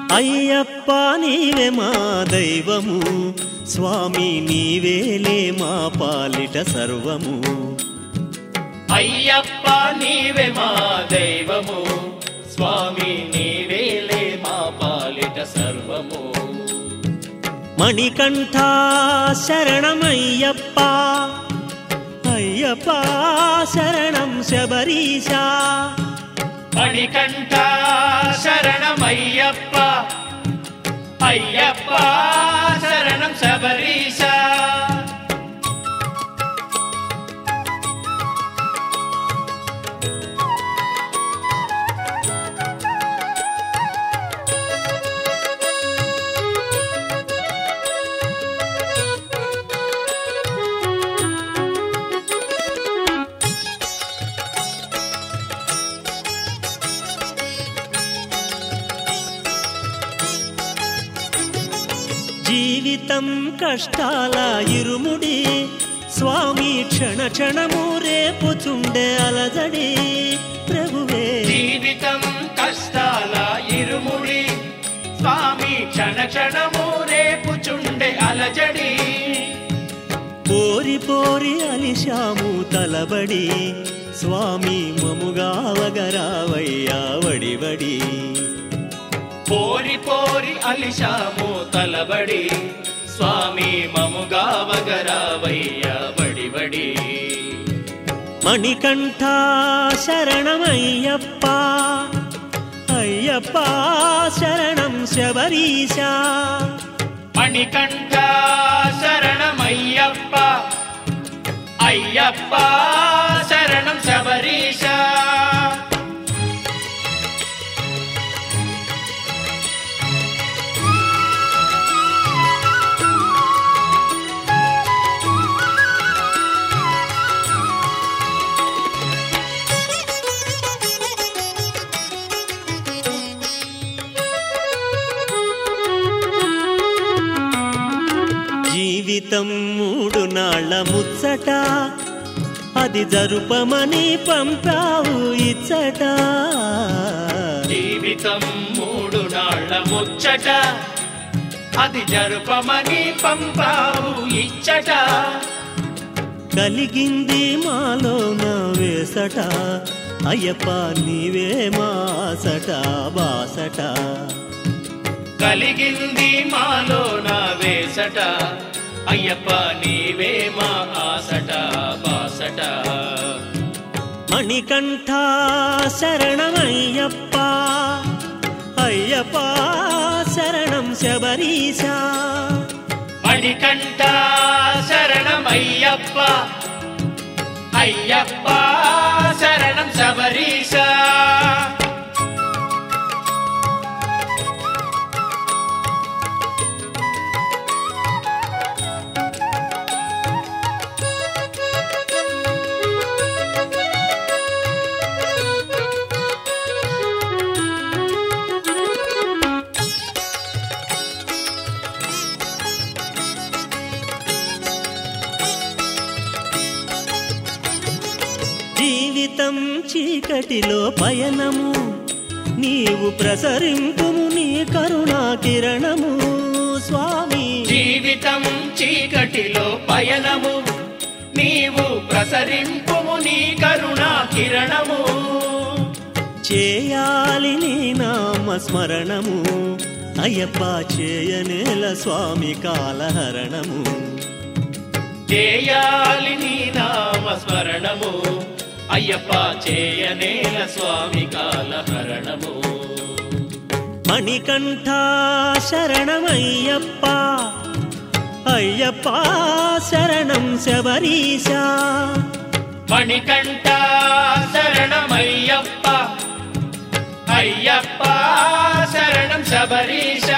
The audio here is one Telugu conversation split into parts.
అయ్యప్ప నీవే మా దైవము స్వామి నీవేలే మా పాలిట సర్వము అయ్యప్ప నీవే మా దైవము స్వామి నీవేలే మా పాలిట సర్వము మణికంఠ శరణమయ్యప్ప అయ్యప్ప శరణం శబరీశా మణికంఠ శరణమయ్యప్ప అయ్యప్ప శరణం శబరీశ జీవితం కష్టాల ఇరుముడి స్వామి క్షణ క్షణము రేపుచుండే అలజడి ప్రభువే జీవితం కష్టాల ఇరుముడి స్వామి క్షణ క్షణము రేపుచుండే అలజడి పోరి పోరి అలిశాము తలబడి స్వామి మముగావగరావయ్యా వడివడి పోరి పోరి అలిశాము తలబడి స్వామి మముగా వగరావయ్య బడిబడి మణికంఠ శరణమయ్యప్ప అయ్యప్ప శరణం శబరీశా మణికంఠ శరణమయ్యప్ప అయ్యప్ప శరణం శబరీశ జీవితం మూడు నాళ్ళ ముచ్చట అది జరుపమని పంపావు ఇచ్చట జీవితం మూడు నాళ్ళ ముచ్చట అది జరుపమని పంపావు ఇచ్చట కలిగింది మాలో నా వేసట అయ్యప్ప నీవే మాసట బాసట కలిగింది మాలో నా వేసట అయ్యప్ప నీవే మా ఆసట బాసట మణికంఠ శరణమయ్యప్ప అయ్యప్ప శరణం శబరీశా మణికంఠ శరణమయ్యప్ప అయ్యప్ప శరణం శబరీశ జీవితం చీకటిలో పయనము నీవు ప్రసరింపుము నీ కరుణా కిరణము స్వామి జీవితం చీకటిలో పయనము నీవు ప్రసరింపుము నీ కరుణా కిరణము చేయాలి నీ నామ స్మరణము అయ్యప్ప చేయనేల స్వామి కాలహరణము చేయాలి నీ నామ స్మరణము అయ్యప్ప చేయనేల స్వామి కాలహరణము మణికంఠ శరణమయ్యప్ప అయ్యప్ప శరణం శబరీశా మణికంఠ శరణమయ్యప్ప అయ్యప్ప శరణం శబరీశ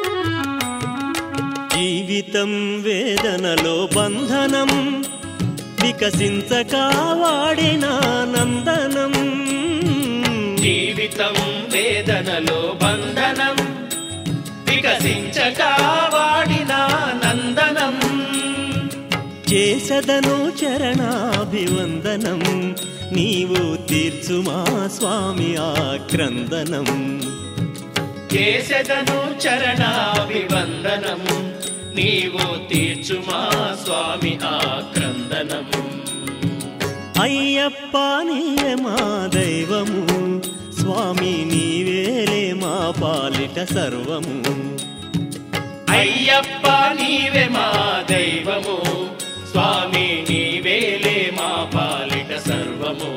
జీవితం వేదనలో బంధనం వికసించక వాడిన నందనం జీవితం వేదనలో బంధనం వికసించక వాడిన నందనం చేసదను చరణాభివందనం నీవు తీర్చుమా స్వామి ఆక్రందనం చేసెదను చరణాభివందనం నీవు తీర్చుమా స్వామి ఆక్రందనం అయ్యప్ప నీవే మా దైవము స్వామి నీవేలే మా పాలిట సర్వము అయ్యప్ప నీవే మా దైవము స్వామి నీవేలే మా పాలిట సర్వము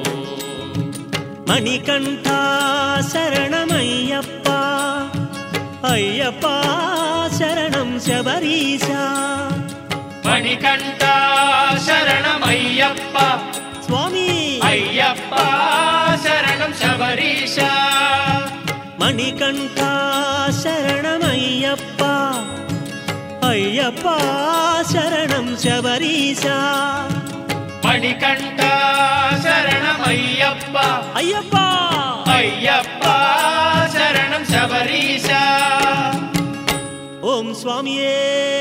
మణికంఠ శరణమయ్యప్ప అయ్యప్ప శరణం శబరీశ మణికంఠ శరణమయ్యప్ప స్వామి అయ్యప్ప శరణం శబరీష మణికంఠ శరణమయ్యప్ప అయ్యప్ప శరణం శబరీశ మణికంఠ శరణమయ్యప్ప అయ్యప్ప అయ్యప్ప శరణం శబరీష ఓం స్వామియే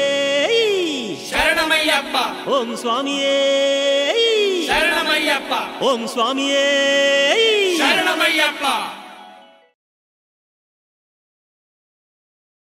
శరణమయ్యప్ప ఓం స్వామియే శరణమయ్యప్ప ఓం స్వామియే శరణమయ్యప్ప